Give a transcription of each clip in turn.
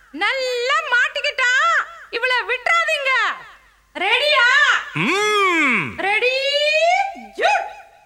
நல்லா மாட்டிக்கிட்டான் இவள விட்டுறாதீங்க ரெடியா ம்ம். ரெடி ஜூட்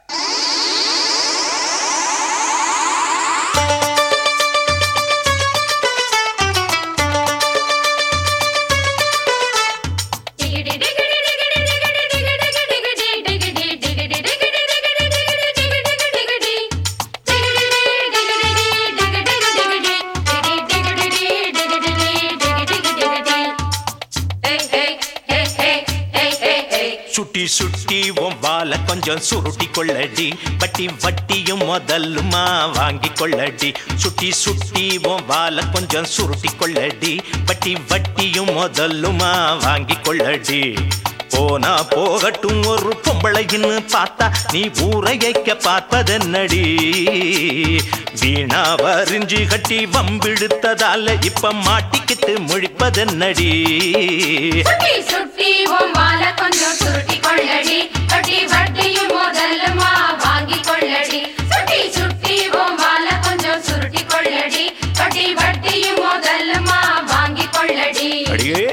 சுட்டி சுட்டி உன் வால கொஞ்சம் சுருட்டி கொள்ளடி வட்டி வட்டியும் முதல்லுமா வாங்கி கொள்ளடி சுட்டி சுட்டி உன் வால கொஞ்சம் சுருட்டி கொள்ளடி வட்டி வட்டியும் முதல்லுமா வாங்கி கொள்ளடி போனா போகட்டும் ஒரு பொம்பளைன்னு பார்த்தா நீ ஊரையைக்க பார்ப்பதென்னடி வீணா வரிஞ்சு கட்டி வம்பிடுத்ததால இப்ப மாட்டிக்கிட்டு முழிப்பதென்னடி சுட்டி சுட்டி உன் வால கொஞ்சம் சுருட்டி கொள்ளடி கட்டி வட்டியும் முதல்லுமா வாங்கி கொள்ளடி சுட்டி சுட்டி உன் வால கொஞ்சம் சுருட்டி கொள்ளடி கட்டி வட்டியும் முதல்லுமா வாங்கி கொள்ளடி அடியே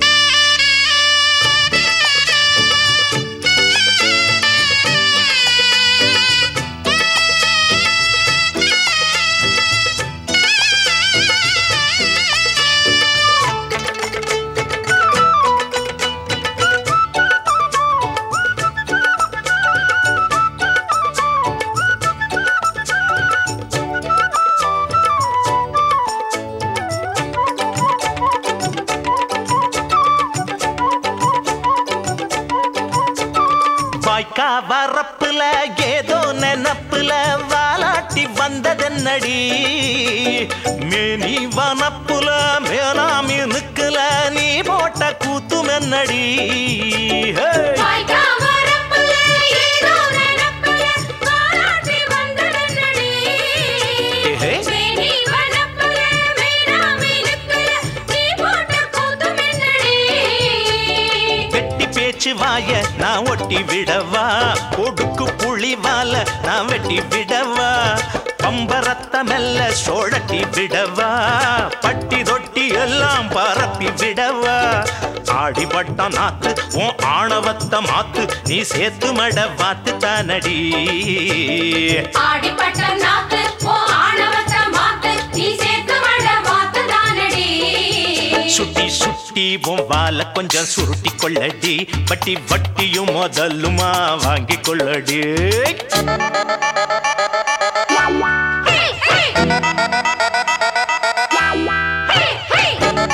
வாய்க்கா வரப்புல ஏதோ நெனப்புல வாலாட்டி வந்ததென்னடி மேனி வனப்புல மேலாமி நிக்கல நீ போட்ட கூத்துமென்னடி ஹே! வாய்க்கா வரப்புல ஏதோ நினப்புல வாலாட்டி வந்ததென்னடி? ஏஹே. மேனி வனப்புல மேலாமை நிற்கல, நீ போட்ட கூத்துமென்னடி? வெட்டி பேச்சு வாய நான் ஒட்டி விடவா கொடுக்கு புளிவால நான் வெட்டி விடவா பம்பரத்த மெல்ல சோழட்டி விடவா பட்டி தொட்டி எல்லாம் பரப்பி விடவா ஆடிப்பட்ட நாத்து உன் ஆணவத்த மாத்து நீ சேர்த்து மட வாத்து தானடி ஆடிப்பட்ட நாக்கு, உன் ஆணவத்த மாத்து, நீ சேர்த்து வட மாத்துதானடி. சுட்டி சுட்டி உன் வால கொஞ்சம் சுருட்டி கொள்ளடி வட்டி வட்டியும் முதலுமா வாங்கி கொள்ளடி ஹே, ஹே. ஹே, ஹே.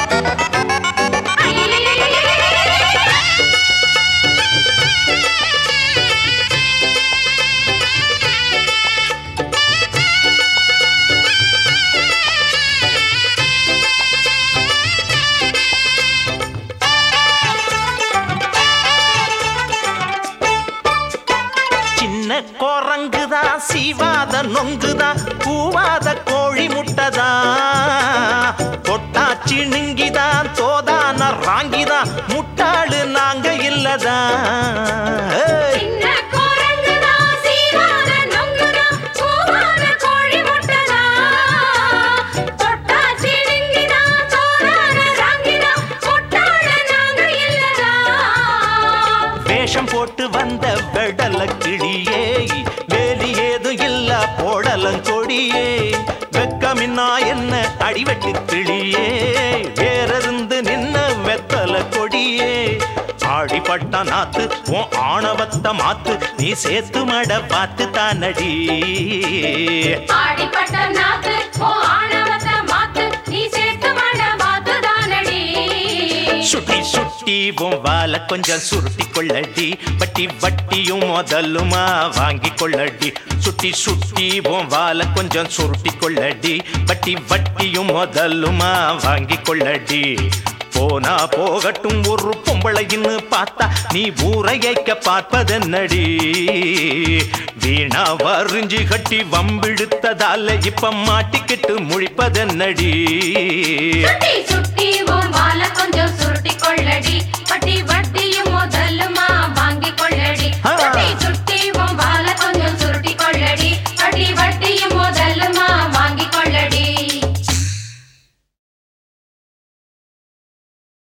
சின்ன குரங்குதான் சீவாத நொங்குதான் பூவாத கோழி முட்டைதான் தொட்டாச்சி நுங்கிதான் தோதான ராங்கிதான் முட்டாளு நாங்க இல்லதான் ஏய்! சின்ன குரங்குதான், சீரான நொங்குதான், பூவான கோழி முட்டைதான். தொட்டா சிணுங்கிதான், தோரான ராங்கிதான், முட்டாள நாங்க இல்லதான். வேஷம் போட்டு வந்த வெடல கிளியே வேலி ஏதும் இல்ல போடலங்கொடியே வெக்கமின்னா என்ன அடிவெட்டு கிளியே வேறிருந்து நின்ன வெத்தல கொடியே ஆடிப்பட்ட நாத்து உன் ஆணவத்த மாத்து நீ சேர்த்து மட பார்த்து தானடி ஆடிப்பட்ட நாக்கு, உன் ஆணவத்த மாத்து, நீ சேர்த்து மட மாத்துதானடி. சுட்டி சுட்டி உன் வால கொஞ்சம் சுருட்டி கொள்ளடி வட்டி வட்டியும் முதலுமா வாங்கி கொள்ளடி சுட்டி சுட்டி உன் வால கொஞ்சம் சுருட்டி கொள்ளடி வட்டி வட்டியும் முதலுமா வாங்கி கொள்ளடி போனா போகட்டும் ஒரு பொம்பளைன்னு பார்த்தா நீ ஊரையைக்க பார்ப்பதென்னடி வீணா வரிஞ்சு கட்டி வம்பிழுத்ததால இப்ப மாட்டிக்கிட்டு முழிப்பதென்னடி சுட்டி சுட்டி